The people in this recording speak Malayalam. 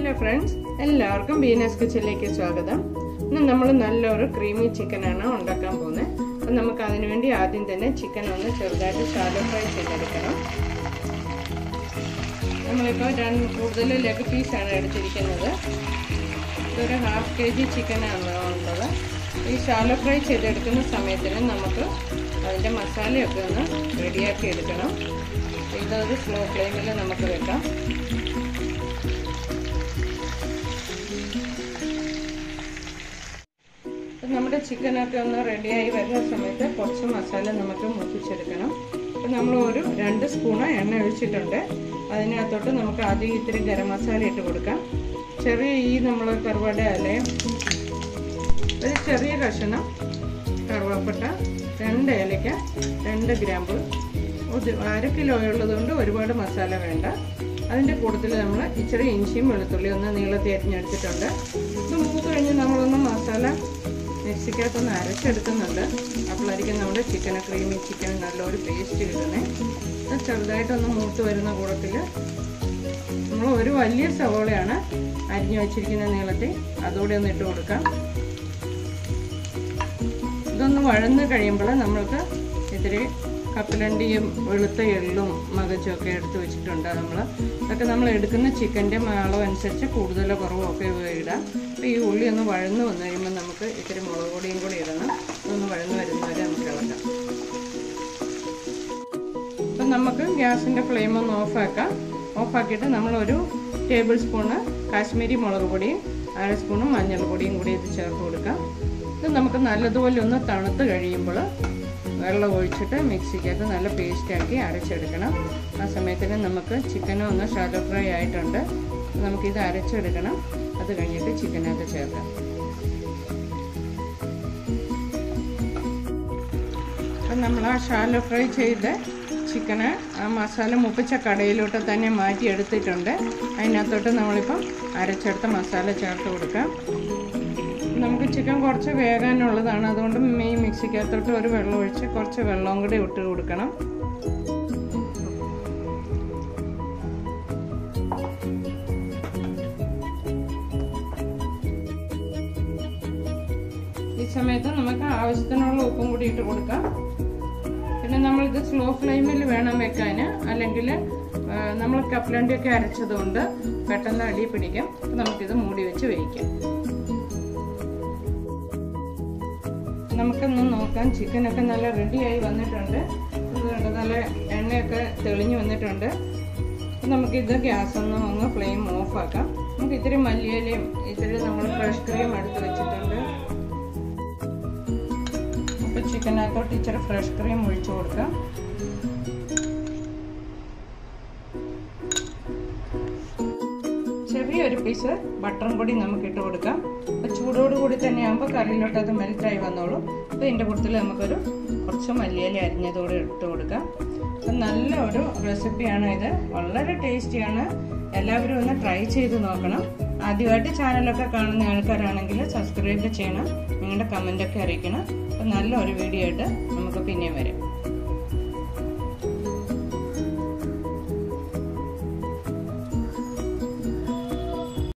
ഹലോ ഫ്രണ്ട്സ് എല്ലാവർക്കും ബീനസ് കിച്ചണിലേക്ക് സ്വാഗതം ഇന്ന് നമ്മൾ നല്ലൊരു ക്രീമി ചിക്കനാണ് ഉണ്ടാക്കാൻ പോകുന്നത് അപ്പം നമുക്ക് അതിനു വേണ്ടി ആദ്യം തന്നെ ചിക്കൻ ഒന്ന് ചെറുതായിട്ട് ഷാലോ ഫ്രൈ ചെയ്തെടുക്കണം നമ്മളിപ്പോൾ രണ്ട് കൂടുതൽ ലെഗ് പീസാണ് എടുത്തിരിക്കുന്നത് ഇതൊരു ഹാഫ് കെ ജി ചിക്കനാണ് ഉള്ളത് ഈ ഷാലോ ഫ്രൈ ചെയ്തെടുക്കുന്ന സമയത്തിന് നമുക്ക് അതിൻ്റെ മസാലയൊക്കെ ഒന്ന് റെഡിയാക്കി എടുക്കണം ഇതൊരു സ്ലോ ഫ്ലെയിമിൽ നമുക്ക് വെക്കാം നമ്മുടെ ചിക്കനൊക്കെ ഒന്ന് റെഡിയായി വരുന്ന സമയത്ത് കുറച്ച് മസാല നമുക്ക് മുപ്പിച്ചെടുക്കണം അപ്പം നമ്മൾ ഒരു രണ്ട് സ്പൂണ് എണ്ണ ഒഴിച്ചിട്ടുണ്ട് അതിനകത്തോട്ട് നമുക്ക് ആദ്യം ഇത്തിരി ഗരം മസാല ഇട്ട് കൊടുക്കാം ചെറിയ ഈ നമ്മൾ കറുവട അല്ലേ ഒരു ചെറിയ കഷണം കറുവാപ്പട്ട രണ്ട് ഏലക്ക രണ്ട് ഗ്രാമ്പ് അര കിലോ ഉള്ളതുകൊണ്ട് ഒരുപാട് മസാല വേണ്ട അതിൻ്റെ കൂട്ടത്തിൽ നമ്മൾ ഇച്ചിരി ഇഞ്ചിയും വെളുത്തുള്ളിയും ഒന്ന് നീളത്തി അരിഞ്ഞെടുത്തിട്ടുണ്ട് ഇത് മൂത്ത് കഴിഞ്ഞ് നമ്മളൊന്ന് മസാല മിക്സിക്കകത്തൊന്ന് അരച്ചെടുക്കുന്നുണ്ട് അപ്പോഴായിരിക്കും നമ്മുടെ ചിക്കൻ ക്രീമി ചിക്കൻ നല്ലൊരു പേസ്റ്റ് കിട്ടുന്നത് ഇത് ചെറുതായിട്ടൊന്ന് മൂത്ത് വരുന്ന കൂടത്തിൽ നമ്മൾ ഒരു വലിയ സവോളയാണ് അരിഞ്ഞു വെച്ചിരിക്കുന്ന നീളത്തിൽ അതുകൂടെ ഒന്ന് ഇട്ട് കൊടുക്കാം ഇതൊന്ന് വഴന്ന് കഴിയുമ്പോൾ നമ്മൾക്ക് ഇത്തിരി കപ്പലണ്ടിയും വെളുത്ത എള്ളും മകച്ചും ഒക്കെ എടുത്ത് വെച്ചിട്ടുണ്ട് നമ്മൾ അതൊക്കെ നമ്മൾ എടുക്കുന്ന ചിക്കൻ്റെ അളവ് അനുസരിച്ച് കൂടുതലോ കുറവോ ഒക്കെ ഇടാം അപ്പോൾ ഈ ഉള്ളി ഒന്ന് വഴന്ന് വന്നു കഴിയുമ്പോൾ നമുക്ക് ഇത്തിരി മുളക് പൊടിയും കൂടി ഇടണം ഒന്ന് വഴന്ന് വരുന്നവരെ നമുക്ക് ഇളക്കാം അപ്പം നമുക്ക് ഗ്യാസിൻ്റെ ഫ്ലെയിം ഒന്ന് ഓഫാക്കാം ഓഫാക്കിയിട്ട് നമ്മളൊരു ടേബിൾ സ്പൂണ് കാശ്മീരി മുളക് പൊടിയും അര സ്പൂണ് മഞ്ഞൾപ്പൊടിയും കൂടി ഇത് ചേർത്ത് കൊടുക്കാം ഇത് നമുക്ക് നല്ലതുപോലെ ഒന്ന് തണുത്ത് കഴിയുമ്പോൾ വെള്ളം ഒഴിച്ചിട്ട് മിക്സിക്കകത്ത് നല്ല പേസ്റ്റാക്കി അരച്ചെടുക്കണം ആ സമയത്തിന് നമുക്ക് ചിക്കനും ഒന്ന് ഷാലോ ഫ്രൈ ആയിട്ടുണ്ട് നമുക്കിത് അരച്ചെടുക്കണം അത് കഴിഞ്ഞിട്ട് ചിക്കനകത്ത് ചേർക്കാം അപ്പം നമ്മൾ ആ ഷാലോ ഫ്രൈ ചെയ്ത് ചിക്കന് ആ മസാല മുപ്പിച്ച കടയിലോട്ട് തന്നെ മാറ്റി എടുത്തിട്ടുണ്ട് അതിനകത്തോട്ട് നമ്മളിപ്പം അരച്ചെടുത്ത മസാല ചേർത്ത് കൊടുക്കാം നമുക്ക് ചിക്കൻ കുറച്ച് വേകാനുള്ളതാണ് അതുകൊണ്ട് ഈ മിക്സിക്കകത്തോട്ട് ഒരു വെള്ളം ഒഴിച്ച് കുറച്ച് വെള്ളവും കൂടി ഇട്ട് കൊടുക്കണം ഈ സമയത്ത് നമുക്ക് ആവശ്യത്തിനുള്ള ഉപ്പും കൂടി ഇട്ട് കൊടുക്കാം പിന്നെ നമ്മളിത് സ്ലോ ഫ്ലെയിമിൽ വേണം വെക്കാൻ അല്ലെങ്കിൽ നമ്മൾ കപ്പലണ്ടിയൊക്കെ അരച്ചതുകൊണ്ട് പെട്ടെന്ന് അടി പിടിക്കും നമുക്കിത് മൂടി വെച്ച് വേവിക്കാം നമുക്കൊന്ന് നോക്കാം ചിക്കനൊക്കെ നല്ല റെഡിയായി വന്നിട്ടുണ്ട് ഇതുകൊണ്ട് നല്ല എണ്ണയൊക്കെ തെളിഞ്ഞു വന്നിട്ടുണ്ട് നമുക്കിത് ഗ്യാസ് ഒന്ന് അങ്ങ് ഫ്ലെയിം ഓഫ് ആക്കാം നമുക്ക് ഇത്തിരി മല്ലിയിലയും ഇത്തിരി നമ്മൾ ഫ്രഷ് ക്രീം എടുത്ത് വെച്ചിട്ടുണ്ട് അപ്പോൾ ചിക്കനകത്തോട്ട് ഇച്ചിരി ഫ്രഷ് ക്രീം ഒഴിച്ചു കൊടുക്കാം ചെറിയൊരു പീസ് ബട്ടറും കൂടി നമുക്ക് ഇട്ട് കൊടുക്കാം അപ്പോൾ ചൂടോടുകൂടി തന്നെ ആകുമ്പോൾ കറിയിലോട്ട് അത് മെൽറ്റായി വന്നോളും അപ്പോൾ ഇതിൻ്റെ കൂട്ടത്തിൽ നമുക്കൊരു കുറച്ച് മല്ലിയില അരിഞ്ഞതോടെ ഇട്ട് കൊടുക്കാം അപ്പം നല്ല ഒരു റെസിപ്പിയാണ് ഇത് വളരെ ടേസ്റ്റിയാണ് എല്ലാവരും ഒന്ന് ട്രൈ ചെയ്ത് നോക്കണം ആദ്യമായിട്ട് ചാനലൊക്കെ കാണുന്ന ആൾക്കാരാണെങ്കിൽ സബ്സ്ക്രൈബ് ചെയ്യണം നിങ്ങളുടെ കമൻ്റൊക്കെ അറിയിക്കണം അപ്പം നല്ല ഒരു വീഡിയോ ആയിട്ട് നമുക്ക് പിന്നെയും വരാം